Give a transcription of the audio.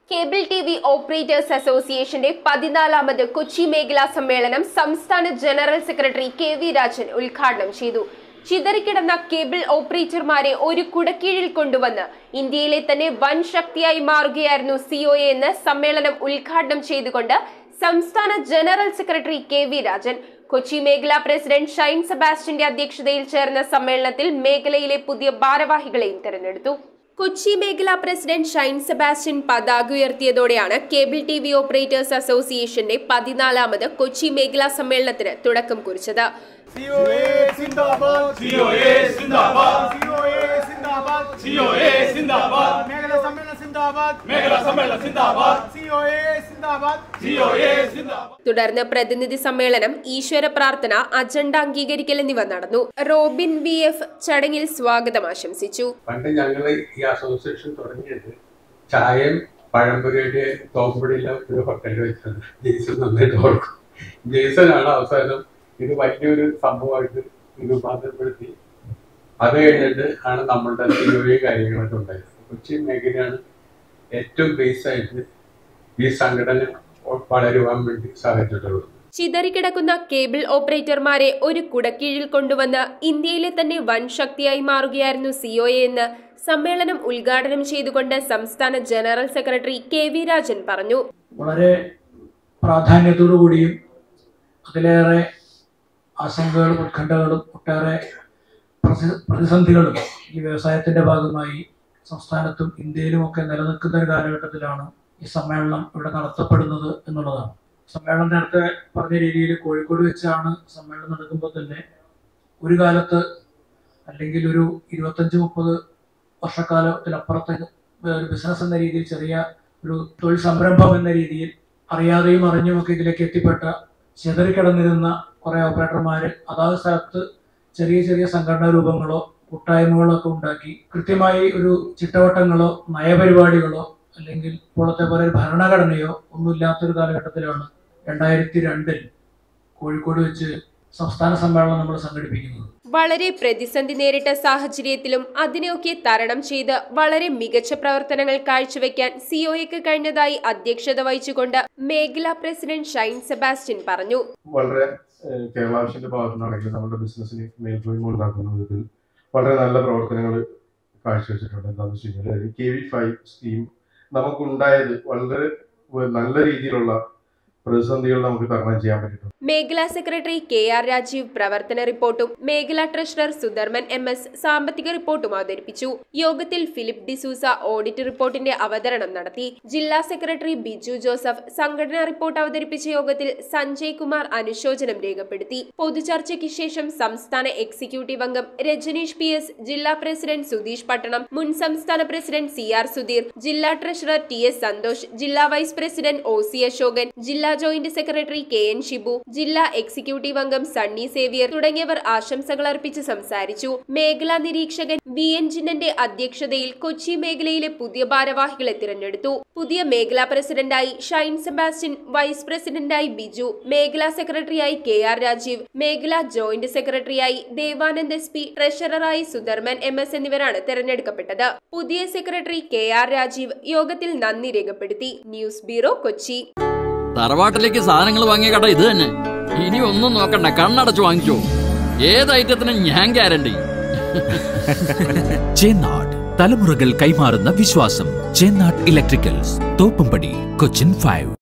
cable T V operators അസോസിയേഷന്റെ പതിനാലാമത് കൊച്ചി മേഖലാ സമ്മേളനം സംസ്ഥാന general secretary K V Rajan ഉദ്ഘാടനം ചെയ്തു ചിതറിക്കിടന്ന കേബിൾ ഓപ്പറേറ്റർമാരെ ഒരു കുടക്കീഴിൽ കൊണ്ടുവന്ന് ഇന്ത്യയിലെ തന്നെ വൻ ശക്തിയായി മാറുകയായിരുന്നു സിഒഎ എന്ന് സമ്മേളനം ഉദ്ഘാടനം ചെയ്തുകൊണ്ട് സംസ്ഥാന general secretary K V Rajan Kochi മേഖലാ പ്രസിഡന്റ് ഷൈൻ സെബാസ്റ്റ്യന്റെ അധ്യക്ഷതയിൽ ചേർന്ന സമ്മേളനത്തിൽ മേഖലയിലെ പുതിയ ഭാരവാഹികളെയും തെരഞ്ഞെടുത്തു കൊച്ചി മേഖലാ പ്രസിഡന്റ് ഷൈൻ സെബാസ്റ്റ്യൻ പതാക ഉയർത്തിയതോടെയാണ് കേബിൾ ടി വി ഓപ്പറേറ്റേഴ്സ് അസോസിയേഷന്റെ പതിനാലാമത് കൊച്ചി മേഖലാ സമ്മേളനത്തിന് തുടക്കം കുറിച്ചത് COA സിന്ദാബാദ് COA സിന്ദാബാദ് COA സിന്ദാബാദ് COA സിന്ദാബാദ് മേഖലാ സമ്മേളനം സിന്ദാബാദ് മേഖലാ സമ്മേളനം സിന്ദാബാദ് COA സിന്ദാബാദ് COA സിന്ദാബാദ് തുടർന്ന് പ്രതിനിധി സമ്മേളനം ഈശ്വര പ്രാർത്ഥന അജണ്ട അംഗീകരിക്കൽ എന്നിവ നടന്നു റോബിൻ വി എഫ് ചടങ്ങിൽ സ്വാഗതം ആശംസിച്ചു പണ്ട് ഞങ്ങൾ ഈ അസോസിയേഷൻ തുടങ്ങിയത് ചായയും പഴംപൊരിയുടെ തോമ്പടിയിലെ ഒരു ഹോട്ടലിൽ വെച്ചത് ജെയ്സൺ നന്നായിട്ട് ഓർക്കും ജെയ്സനാണ് അവസാനം ഇത് വലിയൊരു സംഭവമായിട്ട് രൂപാന്തരപ്പെടുത്തി അത് കഴിഞ്ഞിട്ട് ആണ് നമ്മളുടെ തിരുവഴി കാര്യങ്ങളൊക്കെ ഉണ്ടായത് കൊച്ചി മേഖലയാണ് ഏറ്റവും ബേസ് ആയിട്ട് ഈ സംഘടന വളരുവാൻ വേണ്ടി സാധിച്ചിട്ടുള്ളത് ചിതറിക്കിടക്കുന്ന കേബിൾ ഓപ്പറേറ്റർമാരെ ഒരു കുടക്കീഴിൽ കൊണ്ടുവന്ന് ഇന്ത്യയിലെ തന്നെ വൻ ശക്തിയായി മാറുകയായിരുന്നു സിഒഎ എന്ന് സമ്മേളനം ഉദ്ഘാടനം ചെയ്തുകൊണ്ട് സംസ്ഥാന general secretary K V Rajan പറഞ്ഞു വളരെ പ്രാധാന്യത്തോടു കൂടിയും അതിലേറെ ആശങ്കകളും ഉത്കണ്ഠകളും ഒട്ടേറെ പ്രതി- പ്രതിസന്ധികളും ഈ വ്യവസായത്തിന്റെ ഭാഗമായി സംസ്ഥാനത്തും ഇന്ത്യയിലുമൊക്കെ നിലനിൽക്കുന്ന ഒരു കാലഘട്ടത്തിലാണ് ഈ സമ്മേളനം ഇവിടെ നടത്തപ്പെടുന്നത് എന്നുള്ളതാണ് സമ്മേളനം നേരത്തെ പറഞ്ഞ രീതിയിൽ കോഴിക്കോട് വെച്ചാണ് സമ്മേളനം നടക്കുമ്പോൾ തന്നെ ഒരു കാലത്ത് അല്ലെങ്കിൽ ഒരു ഇരുപത്തഞ്ച് മുപ്പത് വർഷക്കാലത്തിലപ്പുറത്തേക്ക് ഒരു ബിസിനസ് എന്ന രീതിയിൽ ചെറിയ ഒരു തൊഴിൽ സംരംഭം എന്ന രീതിയിൽ അറിയാതെയും അറിഞ്ഞുമൊക്കെ ഇതിലേക്ക് എത്തിപ്പെട്ട ചിതറിക്കിടന്നിരുന്ന കുറെ ഓപ്പറേറ്റർമാർ അതാത് സ്ഥലത്ത് ചെറിയ ചെറിയ സംഘടനാ രൂപങ്ങളോ കൂട്ടായ്മകളോ ഒക്കെ ഉണ്ടാക്കി കൃത്യമായി ഒരു ചിട്ടവട്ടങ്ങളോ നയപരിപാടികളോ അല്ലെങ്കിൽ ഇപ്പോഴത്തെ പോലെ ഒരു ഭരണഘടനയോ ഒന്നുമില്ലാത്തൊരു കാലഘട്ടത്തിലാണ് രണ്ടായിരത്തി രണ്ടിൽ കോഴിക്കോട് വെച്ച് സംസ്ഥാന സമ്മേളനം നമ്മൾ സംഘടിപ്പിക്കുന്നത് വളരെ പ്രതിസന്ധി നേരിട്ട സാഹചര്യത്തിലും അതിനെയൊക്കെ തരണം ചെയ്ത് വളരെ മികച്ച പ്രവർത്തനങ്ങൾ കാഴ്ചവെക്കാൻ സിഒഎക്ക് കഴിഞ്ഞതായി അധ്യക്ഷത വഹിച്ചുകൊണ്ട് മേഖലാ പ്രസിഡന്റ് ഷൈൻ സെബാസ്റ്റ്യൻ പറഞ്ഞു വളരെ ഏഹ്, കേരള ആവശ്യന്റെ ഭാഗത്തുനിന്നാണെങ്കിലും നമ്മുടെ ബിസിനസ്സിന് മേൽക്കോയ്മ ഉണ്ടാക്കുന്ന വിധത്തിൽ വളരെ നല്ല പ്രവർത്തനങ്ങൾ കാഴ്ചവെച്ചിട്ടുണ്ട് എന്താണെന്ന് വെച്ച് കഴിഞ്ഞാൽ കെ വി ഫൈവ് സ്കീം നമുക്കുണ്ടായത് വളരെ വ- നല്ല രീതിയിലുള്ള പ്രതിസന്ധികൾ നമുക്ക് തരണം ചെയ്യാൻ പറ്റിയിട്ടുണ്ട് മേഖലാ സെക്രട്ടറി കെ ആർ രാജീവ് പ്രവർത്തന റിപ്പോർട്ടും മേഖലാ ട്രഷറർ സുധർമൻ എം എസ് സാമ്പത്തിക റിപ്പോർട്ടും അവതരിപ്പിച്ചു യോഗത്തിൽ ഫിലിപ്പ് ഡിസൂസ ഓഡിറ്റ് റിപ്പോർട്ടിന്റെ അവതരണം നടത്തി ജില്ലാ സെക്രട്ടറി ബിജു ജോസഫ് സംഘടനാ റിപ്പോർട്ട് അവതരിപ്പിച്ച യോഗത്തിൽ സഞ്ജയ് കുമാർ അനുശോചനം രേഖപ്പെടുത്തി പൊതുചർച്ചയ്ക്ക് ശേഷം സംസ്ഥാന എക്സിക്യൂട്ടീവ് അംഗം രജനീഷ് പി എസ് ജില്ലാ പ്രസിഡന്റ് സുധീഷ് പട്ടണം മുൻ സംസ്ഥാന പ്രസിഡന്റ് സി ആർ സുധീർ ജില്ലാ ട്രഷറർ ടി എസ് സന്തോഷ് ജില്ലാ vice president O C Ashokan ജില്ലാ joint secretary K N Shibu ജില്ലാ എക്സിക്യൂട്ടീവ് അംഗം സണ്ണി സേവിയർ തുടങ്ങിയവർ ആശംസകൾ അർപ്പിച്ച് സംസാരിച്ചു മേഖലാ നിരീക്ഷകൻ വി എൻ ജിന്നന്റെ അധ്യക്ഷതയിൽ കൊച്ചി മേഖലയിലെ പുതിയ ഭാരവാഹികളെ തിരഞ്ഞെടുത്തു പുതിയ മേഖലാ പ്രസിഡന്റായി ഷൈൻ സെബാസ്റ്റ്യൻ വൈസ് പ്രസിഡന്റായി ബിജു മേഖലാ സെക്രട്ടറിയായി കെ ആർ രാജീവ് മേഖലാ ജോയിന്റ് സെക്രട്ടറിയായി ദേവാനന്ദ് എസ് പി ട്രഷററായി സുധർമൻ എം എസ് എന്നിവരാണ് തെരഞ്ഞെടുക്കപ്പെട്ടത് പുതിയ സെക്രട്ടറി കെ ആർ രാജീവ് യോഗത്തിൽ നന്ദി രേഖപ്പെടുത്തി ന്യൂസ് ബ്യൂറോ കൊച്ചി തറവാട്ടിലേക്ക് സാധനങ്ങൾ വാങ്ങിയ കട ഇത് തന്നെ ഇനി ഒന്നും നോക്കണ്ട കണ്ണടച്ച് വാങ്ങിച്ചോ ഏത് ഐറ്റത്തിനും ഞാൻ ഗ്യാരണ്ടി ചേന്നാട് തലമുറകൾ കൈമാറുന്ന വിശ്വാസം ചേന്നാട് ഇലക്ട്രിക്കൽസ് തോപ്പുംപടി കൊച്ചിൻ ഫൈവ്